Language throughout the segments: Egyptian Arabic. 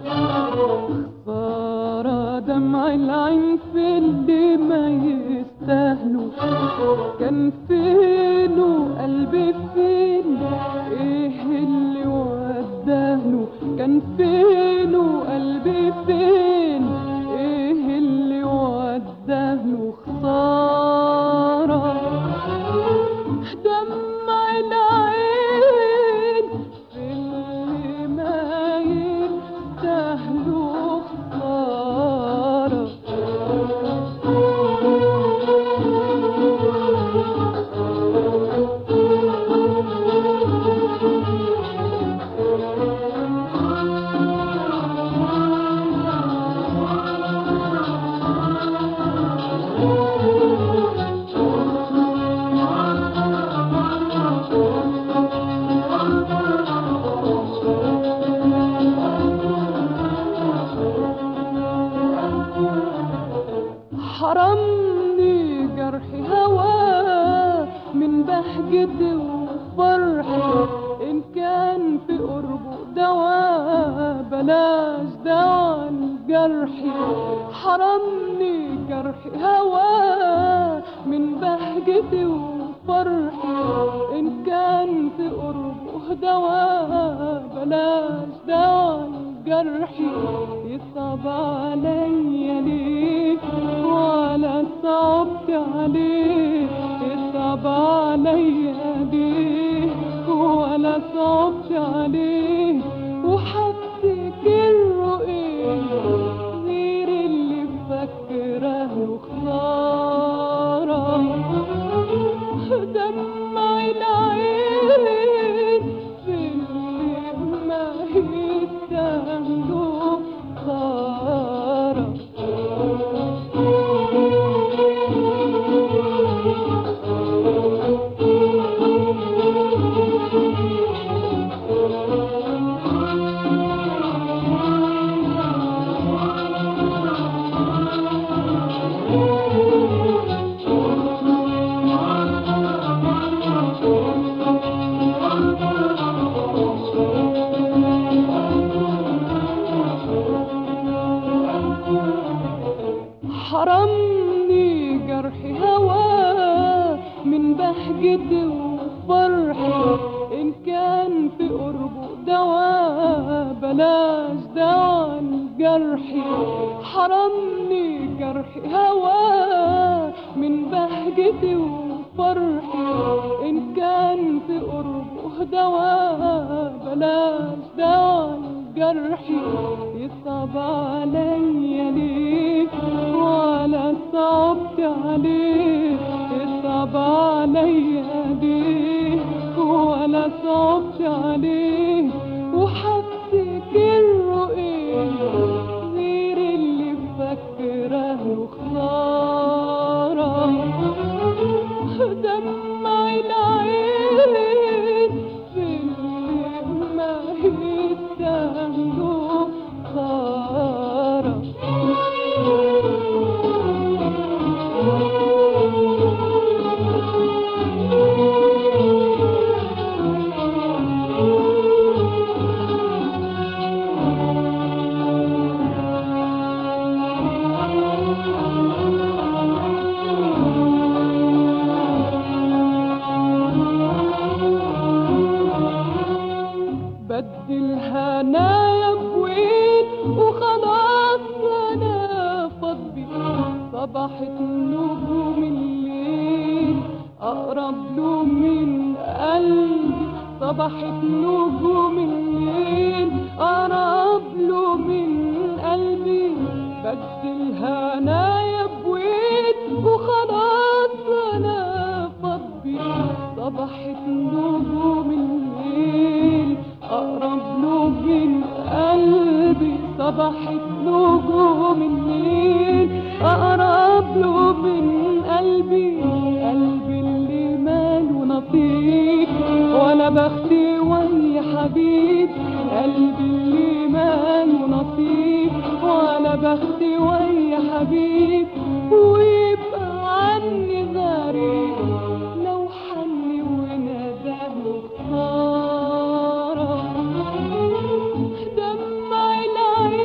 خسارة دمع العين في اللي ما يستاهلوا كان فين وقلبي فين ايه اللي وداهله كان فين وقلبي فين ايه اللي وداهله خسارة دمع العين في اللي ما يستاهلوا خسارة حرمني جرح هواه من بهجتي وفرحي إن كان في قربه دواء بلاش دواء الجرحي حرمني جرح هواه من بهجتي وفرحي إن كان في قربه دواء بلاش دواء جرحي يصعب عليا ليه ولا صعبت عليه يصعب عليا ليه ولا صعبت عليه وحفتكر ايه غير اللي فاكره خساره دمع العين في اللي ما يستاهلوا خساره حرمني جرح هواه من بهجتي وفرحي إن كان في قربه دواء بلاش دواء الجرحي حرمني جرح هواه من بهجتي وفرحي إن كان في قربه دواء بلاش دواء الجرحي يصعب عليا ليه ولا صعبت عليه يصعب عليا ليه ولا صعبت عليه وحفتكر ايه غير اللي فاكره خساره دمع العين في اللي ما يستاهلوا خساره بدل هنايا بوين وخلاص انا فضي صبحت نجوم الليل اقرب له من قلبي صبحت نجوم الليل اقرب له من قلبي بدل هنايا بوين وخلاص انا فضي صبحت نجوم الليل أقرب له من قلبي صبحت نجوم الليل أقرب له من قلبي قلبي اللي ماله نصيب ولا بختي ويا حبيب قلبي اللي ماله نصيب ولا بختي ويا حبيب ويبقى عني غريب لو حني وناداه خسارة دمع العين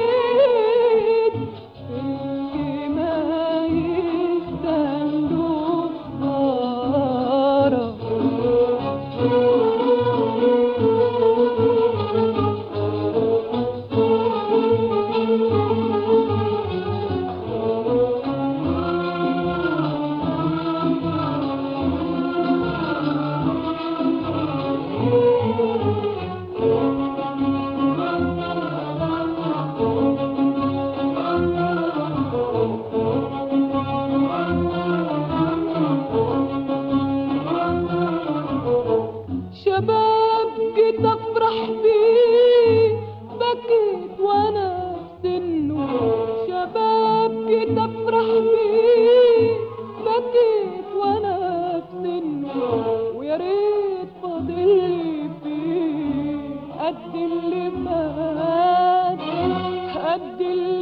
ريت وانا في سنه شباب جيت افرح بيه بكيت وانا في سنه ويا ريت فاضل فيه قد اللي فات قد اللي